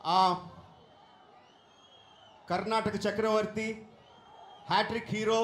ఆ Karnataka Chakravarthy hat-trick hero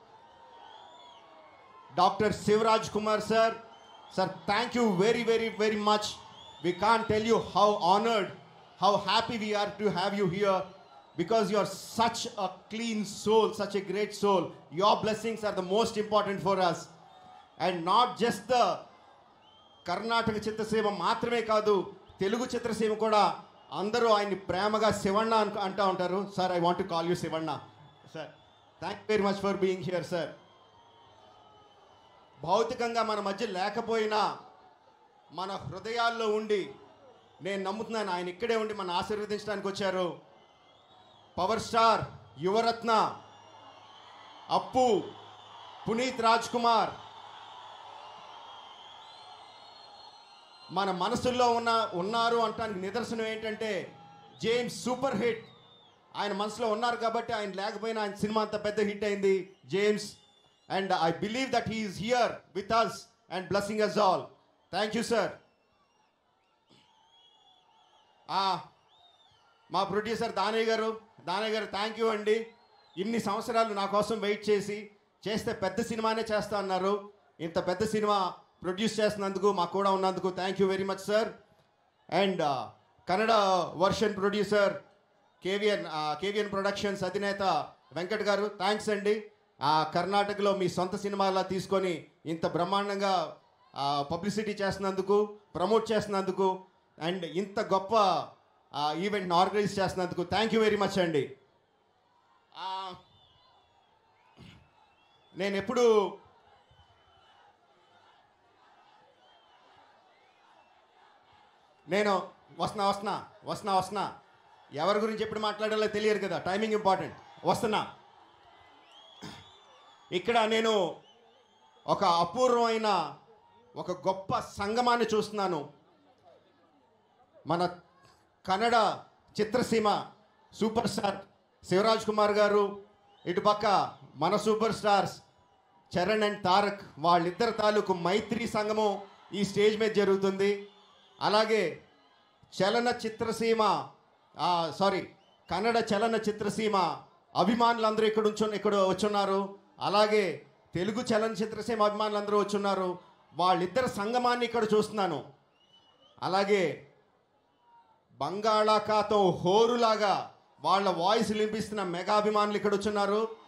doctor Shivaraj Kumar sir sir thank you very very very much we can tell you how honoured how happy we are to have you here because you are such a clean soul such a great soul your blessings are the most important for us and not just the Karnataka చిత్రసీమ మాత్రమే కాదు తెలుగు చిత్రసీమ కూడా అందరూ ఆయన్ని ప్రేమగా శివಣ್ణ అను అంటూ ఉంటారు sir I want to call you Shivanna sir thank very much for being here sir భౌతికంగా మన మధ్య లేకపోయినా మన హృదయాల్లో ఉండి నేను నమ్ముతున్నాను ఆయన ఇక్కడే ఉండి మన ఆశీర్వదించడానికి వచ్చారు పవర్ స్టార్ యువరత్న అప్పు పునీత్ రాజ్ కుమార్ మన మనసుల్లో ఉన్న ఉన్నారు అంటానికి నిదర్శనం ఏంటంటే జేమ్స్ సూపర్ హిట్ ఆయన మనసులో ఉన్నారు కాబట్టి ఆయన లేకపోయినా ఆయన సినిమా అంత పెద్ద హిట్ అయింది James and I believe that he is here with us and blessing us all thank you sir మా ప్రొడ్యూసర్ దానయ్య గారు దానయ్య గారు థ్యాంక్ యూ అండి ఇన్ని సంవత్సరాలు నా కోసం వెయిట్ చేసి చేస్తే పెద్ద సినిమానే చేస్తా అన్నారు ఇంత పెద్ద సినిమా ప్రొడ్యూస్ చేస్తున్నందుకు మాకు కూడా ఉన్నందుకు thank you very much sir and Kannada version producer KVN KVN productions అధినేత వెంకట్ గారు థ్యాంక్స్ అండి ఆ, కర్ణాటకలో మీ సొంత సినిమాలా తీసుకొని ఇంత బ్రహ్మాండంగా పబ్లిసిటీ చేస్తున్నందుకు ప్రమోట్ చేస్తున్నందుకు అండ్ ఇంత గొప్ప ఈవెంట్ని ఆర్గనైజ్ చేస్తున్నందుకు థ్యాంక్ యూ వెరీ మచ్ అండి ఆ, నేను ఎప్పుడు నేను వస్తున్నా వస్తున్నా వస్తున్నా వస్తున్నా ఎవరి గురించి ఎప్పుడు మాట్లాడాలో తెలియదు కదా టైమింగ్ ఇంపార్టెంట్ వస్తున్నా ఇక్కడ నేను ఒక అపూర్వమైన ఒక గొప్ప సంగమాన్ని చూస్తున్నాను మన కన్నడ చిత్రసీమ సూపర్ స్టార్ శివరాజ్ కుమార్ గారు ఇటుపక్క మన super stars Charan and Tarak వాళ్ళిద్దరి తాలూకు మైత్రి సంగమం ఈ స్టేజ్ మీద జరుగుతుంది అలాగే చలన చిత్రసీమ సారీ కన్నడ చలన చిత్రసీమ అభిమానులందరూ ఇక్కడ ఉంచు ఇక్కడ వచ్చున్నారు అలాగే తెలుగు చలన చిత్రసీమ అభిమానులందరూ వచ్చున్నారు వాళ్ళిద్దరి సంగమాన్ని ఇక్కడ చూస్తున్నాను అలాగే బంగాళాఖాతం హోరులాగా వాళ్ళ వాయిస్ వినిపిస్తున్న మెగా అభిమానులు ఇక్కడ వచ్చున్నారు